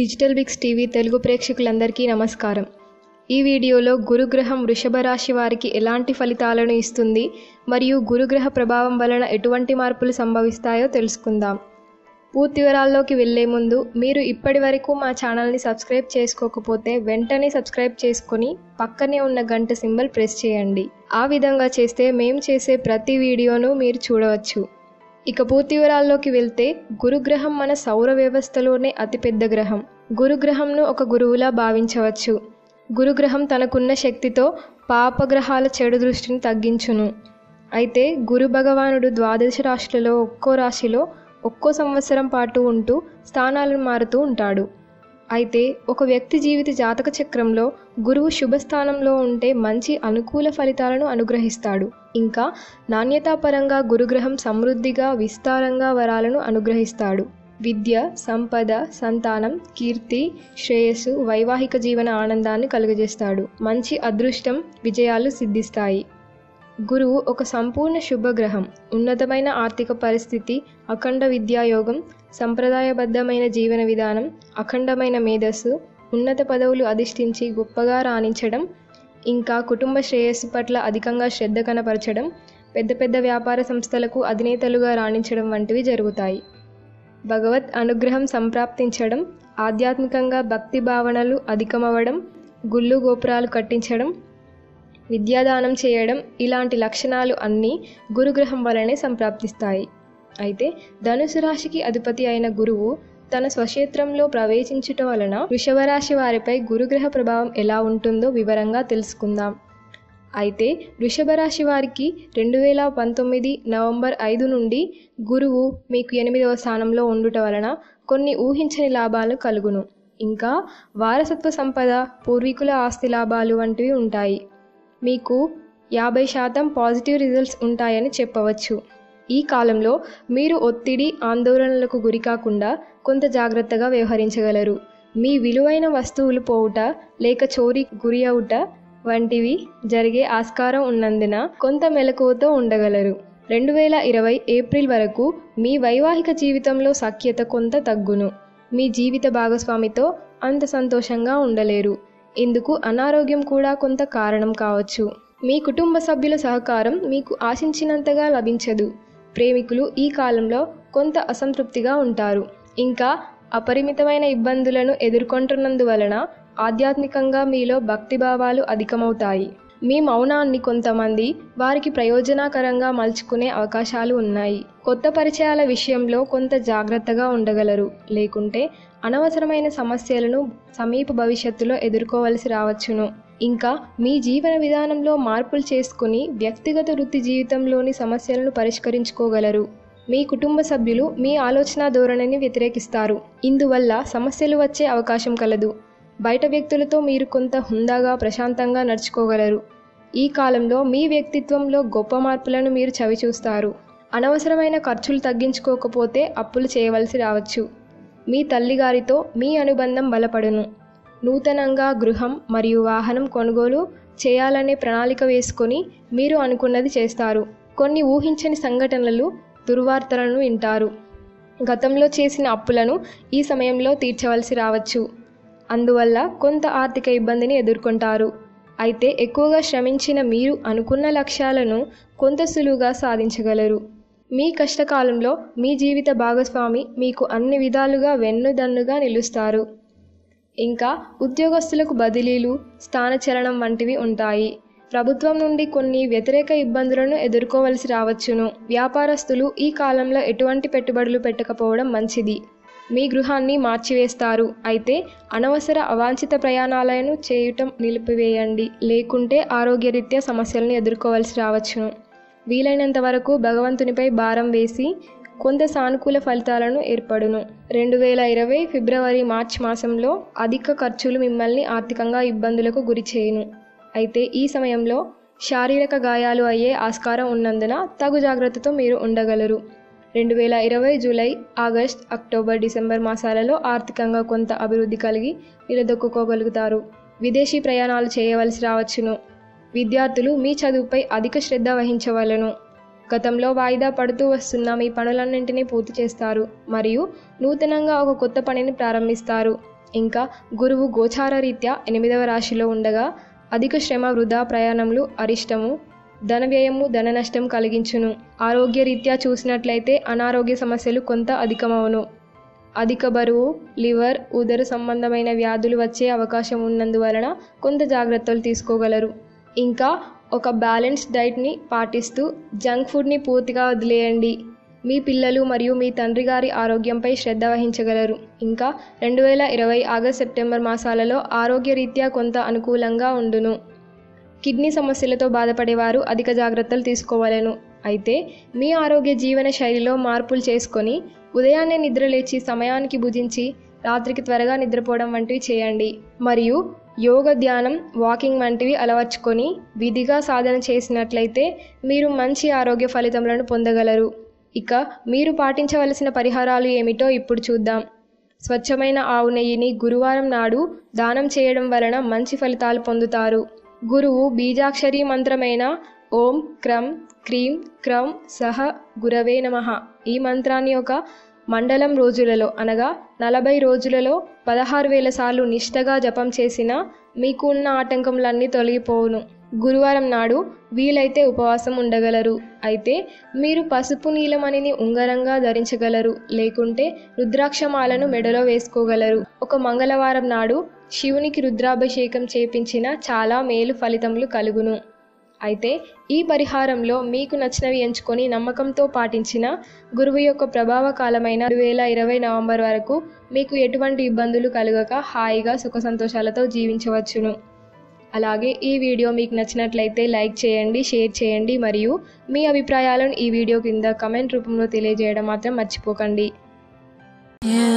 Digital బిక్స్ TV Telugu ప్రేక్షకులందరికీ నమస్కారం ఈ వీడియోలో గురుగ్రహం వృషభ రాశి వారికి ఎలాంటి ఫలితాలను ఇస్తుంది మరియు గురుగ్రహ ప్రభావం వలన ఎటువంటి మార్పులు సంభవిస్తాయో తెలుసుకుందాం పూర్తి వివరాల్లోకి వెళ్లే ముందు మీరు ఇప్పటి వరకు మా ఛానల్ని సబ్స్క్రైబ్ చేసుకోకపోతే వెంటనే సబ్స్క్రైబ్ చేసుకొని పక్కనే ఉన్న గంట సింబల్ ప్రెస్ చేయండి ఆ విధంగా చేస్తే మేము చేసే ప్రతి వీడియోను మీరు చూడవచ్చు ఇక పూర్తి వివరాల్లోకి వెళ్తే గురుగ్రహం మన సౌర వ్యవస్థలోనే అతిపెద్ద గ్రహం గురుగ్రహంను ఒక గురువులా భావించవచ్చు గురుగ్రహం తనకున్న శక్తితో పాపగ్రహాల చెడు దృష్టిని తగ్గించును అయితే గురు భగవానుడు ద్వాదశ రాశులలో ఒక్కో రాశిలో ఒక్కో సంవత్సరం పాటు ఉంటూ స్థానాలను మారుతూ ఉంటాడు అయితే ఒక వ్యక్తి జీవిత జాతక చక్రంలో గురువు శుభస్థానంలో ఉంటే మంచి అనుకూల ఫలితాలను అనుగ్రహిస్తాడు ఇంకా నాణ్యతాపరంగా గురుగ్రహం సమృద్ధిగా విస్తారంగా వరాలను అనుగ్రహిస్తాడు విద్య సంపద సంతానం కీర్తి శ్రేయస్సు వైవాహిక జీవన ఆనందాన్ని కలుగజేస్తాడు మంచి అదృష్టం విజయాలు సిద్ధిస్తాయి గురువు ఒక సంపూర్ణ శుభగ్రహం ఉన్నతమైన ఆర్థిక పరిస్థితి అఖండ విద్యాయోగం సంప్రదాయబద్ధమైన జీవన విధానం అఖండమైన మేధస్సు ఉన్నత పదవులు అధిష్ఠించి గొప్పగా రాణించడం ఇంకా కుటుంబ శ్రేయస్సు పట్ల అధికంగా శ్రద్ధ కనపరచడం పెద్ద పెద్ద వ్యాపార సంస్థలకు అధినేతలుగా రాణించడం వంటివి జరుగుతాయి భగవత్ అనుగ్రహం సంప్రాప్తించడం ఆధ్యాత్మికంగా భక్తి భావనలు అధికమవ్వడం గుళ్ళు గోపురాలు కట్టించడం విద్యాదానం చేయడం ఇలాంటి లక్షణాలు అన్నీ గురుగ్రహం వలనే సంప్రాప్తిస్తాయి అయితే ధనుసు రాశికి అధిపతి అయిన గురువు తన స్వక్షేత్రంలో ప్రవేశించుట వలన వృషభ రాశి వారిపై గురుగ్రహ ప్రభావం ఎలా ఉంటుందో వివరంగా తెలుసుకుందాం అయితే వృషభ రాశి వారికి రెండు వేల పంతొమ్మిది నవంబర్ ఐదు నుండి గురువు మీకు ఎనిమిదవ స్థానంలో ఉండుట వలన కొన్ని ఊహించని లాభాలు కలుగును ఇంకా వారసత్వ సంపద పూర్వీకుల ఆస్తి లాభాలు వంటివి ఉంటాయి మీకు యాభై శాతం పాజిటివ్ రిజల్ట్స్ ఉంటాయని చెప్పవచ్చు ఈ కాలంలో మీరు ఒత్తిడి ఆందోళనలకు గురికాకుండా కొంత జాగ్రత్తగా వ్యవహరించగలరు మీ విలువైన వస్తువులు పోవుట లేక చోరీ గురి అవుట వంటివి జరిగే ఆస్కారం ఉన్నందున కొంత మెలకువతో ఉండగలరు రెండు వేల ఇరవై ఏప్రిల్ వరకు మీ వైవాహిక జీవితంలో సఖ్యత కొంత తగ్గును మీ జీవిత భాగస్వామితో అంత సంతోషంగా ఉండలేరు ఇందుకు అనారోగ్యం కూడా కొంత కారణం కావచ్చు మీ కుటుంబ సభ్యుల సహకారం మీకు ఆశించినంతగా లభించదు ప్రేమికులు ఈ కాలంలో కొంత అసంతృప్తిగా ఉంటారు ఇంకా అపరిమితమైన ఇబ్బందులను ఎదుర్కొంటున్నందువలన ఆధ్యాత్మికంగా మీలో భక్తిభావాలు అధికమవుతాయి మీ మౌనాన్ని కొంతమంది వారికి ప్రయోజనకరంగా మలుచుకునే అవకాశాలు ఉన్నాయి కొత్త పరిచయాల విషయంలో కొంత జాగ్రత్తగా ఉండగలరు లేకుంటే అనవసరమైన సమస్యలను సమీప భవిష్యత్తులో ఎదుర్కోవలసి రావచ్చును ఇంకా మీ జీవన విధానంలో మార్పులు చేసుకుని వ్యక్తిగత వృత్తి జీవితంలోని సమస్యలను పరిష్కరించుకోగలరు మీ కుటుంబ సభ్యులు మీ ఆలోచన ధోరణిని వ్యతిరేకిస్తారు ఇందువల్ల సమస్యలు వచ్చే అవకాశం కలదు బయట వ్యక్తులతో మీరు కొంత హుందాగా ప్రశాంతంగా నడుచుకోగలరు ఈ కాలంలో మీ వ్యక్తిత్వంలో గొప్ప మార్పులను మీరు చవిచూస్తారు అనవసరమైన ఖర్చులు తగ్గించుకోకపోతే అప్పులు చేయవలసి రావచ్చు మీ తల్లిగారితో మీ అనుబంధం బలపడును నూతనంగా గృహం మరియు వాహనం కొనుగోలు చేయాలనే ప్రణాళిక వేసుకొని మీరు అనుకున్నది చేస్తారు కొన్ని ఊహించని సంఘటనలు దుర్వార్తలను వింటారు గతంలో చేసిన అప్పులను ఈ సమయంలో తీర్చవలసి రావచ్చు అందువల్ల కొంత ఆర్థిక ఇబ్బందిని ఎదుర్కొంటారు అయితే ఎక్కువగా శ్రమించిన మీరు అనుకున్న లక్ష్యాలను కొంత సులువుగా సాధించగలరు మీ కష్టకాలంలో మీ జీవిత భాగస్వామి మీకు అన్ని విధాలుగా వెన్నుదన్నుగా నిలుస్తారు ఇంకా ఉద్యోగస్తులకు బదిలీలు స్థానచలనం వంటివి ఉంటాయి ప్రభుత్వం నుండి కొన్ని వ్యతిరేక ఇబ్బందులను ఎదుర్కోవలసి రావచ్చును వ్యాపారస్తులు ఈ కాలంలో ఎటువంటి పెట్టుబడులు పెట్టకపోవడం మంచిది మీ గృహాన్ని మార్చివేస్తారు అయితే అనవసర అవాంఛిత ప్రయాణాలను చేయటం నిలిపివేయండి లేకుంటే ఆరోగ్యరీత్యా సమస్యలను ఎదుర్కోవలసి రావచ్చును వీలైనంత వరకు భగవంతునిపై భారం వేసి కొంత సానుకూల ఫలితాలను ఏర్పడును రెండు వేల ఇరవై ఫిబ్రవరి మార్చ్ మాసంలో అధిక ఖర్చులు మిమ్మల్ని ఆర్థికంగా ఇబ్బందులకు గురి చేయును అయితే ఈ సమయంలో శారీరక గాయాలు అయ్యే ఆస్కారం ఉన్నందున తగు జాగ్రత్తతో మీరు ఉండగలరు రెండు వేల ఇరవై జూలై ఆగస్ట్ అక్టోబర్ డిసెంబర్ మాసాలలో ఆర్థికంగా కొంత అభివృద్ధి కలిగి నిలదొక్కుకోగలుగుతారు విదేశీ ప్రయాణాలు చేయవలసి రావచ్చును విద్యార్థులు మీ చదువుపై అధిక శ్రద్ధ వహించవలను గతంలో వాయిదా పడుతూ వస్తున్న మీ పనులన్నింటినీ పూర్తి చేస్తారు మరియు నూతనంగా ఒక కొత్త పనిని ప్రారంభిస్తారు ఇంకా గురువు గోచార రీత్యా ఎనిమిదవ రాశిలో ఉండగా అధిక శ్రమ వృధా ప్రయాణములు అరిష్టము ధన వ్యయము ధన నష్టం కలిగించును ఆరోగ్య రీత్యా చూసినట్లయితే అనారోగ్య సమస్యలు కొంత అధికమవును అధిక బరువు లివర్ ఉదర సంబంధమైన వ్యాధులు వచ్చే అవకాశం ఉన్నందువలన కొంత జాగ్రత్తలు తీసుకోగలరు ఇంకా ఒక బ్యాలెన్స్ డైట్ని పాటిస్తూ జంక్ ఫుడ్ని పూర్తిగా వదిలేయండి మీ పిల్లలు మరియు మీ తండ్రి గారి ఆరోగ్యంపై శ్రద్ధ వహించగలరు ఇంకా రెండు వేల ఇరవై ఆగస్ట్ సెప్టెంబర్ మాసాలలో ఆరోగ్య రీత్యా కొంత అనుకూలంగా ఉండును కిడ్నీ సమస్యలతో బాధపడేవారు అధిక జాగ్రత్తలు తీసుకోవాలను అయితే మీ ఆరోగ్య జీవన శైలిలో మార్పులు చేసుకొని ఉదయాన్నే నిద్ర లేచి సమయానికి భుజించి రాత్రికి త్వరగా నిద్రపోవడం వంటివి చేయండి మరియు యోగ ధ్యానం వాకింగ్ వంటివి అలవర్చుకొని విధిగా సాధన చేసినట్లయితే మీరు మంచి ఆరోగ్య ఫలితములను పొందగలరు ఇక మీరు పాటించవలసిన పరిహారాలు ఏమిటో ఇప్పుడు చూద్దాం స్వచ్ఛమైన ఆవు నెయ్యిని గురువారం నాడు దానం చేయడం వలన మంచి ఫలితాలు పొందుతారు గురువు బీజాక్షరి మంత్రమైన ఓం క్రం క్రీం క్రం సహ గురవే నమః ఈ మంత్రాన్ని ఒక మండలం రోజులలో అనగా నలభై రోజులలో పదహారు వేల సార్లు నిష్టగా జపం చేసిన మీకు ఉన్న ఆటంకములన్నీ తొలగిపోవును గురువారం నాడు వీలైతే ఉపవాసం ఉండగలరు అయితే మీరు పసుపు నీలమణిని ఉంగరంగా ధరించగలరు లేకుంటే రుద్రాక్షమాలను మెడలో వేసుకోగలరు ఒక మంగళవారం నాడు శివునికి రుద్రాభిషేకం చేపించిన చాలా మేలు ఫలితములు కలుగును అయితే ఈ పరిహారంలో మీకు నచ్చినవి ఎంచుకొని నమ్మకంతో పాటించిన గురువు యొక్క ప్రభావ కాలమైన రెండు వేల ఇరవై నవంబర్ వరకు మీకు ఎటువంటి ఇబ్బందులు కలగక హాయిగా సుఖ సంతోషాలతో జీవించవచ్చును అలాగే ఈ వీడియో మీకు నచ్చినట్లయితే లైక్ చేయండి షేర్ చేయండి మరియు మీ అభిప్రాయాలను ఈ వీడియో కింద కమెంట్ రూపంలో తెలియజేయడం మాత్రం మర్చిపోకండి Yeah.